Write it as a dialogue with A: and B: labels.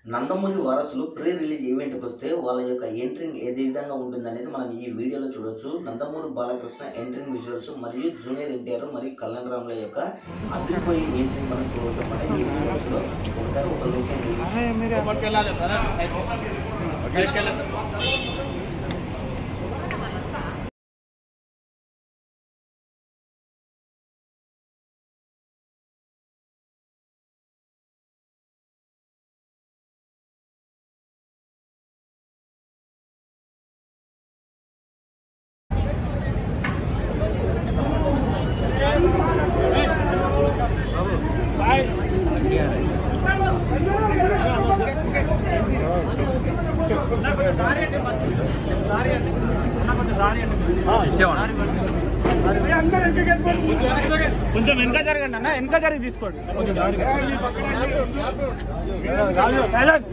A: నందమూరి వారసులు pre release ఈవెంట్కి వస్తే వాళ్ళ యొక్క ఎంట్రింగ్ ఏ విధంగా ఉంటుందనేది మనం ఈ వీడియోలో చూడొచ్చు నందమూరి బాలకృష్ణ ఎంట్రింగ్ విజువల్స్ మరియు జూనియర్ ఎన్టీఆర్ మరియు కళ్యాణ్ రామ్ల యొక్క అదిరిపోయి ఎంట్రింగ్ మనం చూడవచ్చు అన్నమాట ఈ వీడియోస్లో ఒకసారి ఒక లుక్ అండి
B: కొంచెం వెనక జరగండి అన్న వెనక జరిగి తీసుకోండి సైలెంట్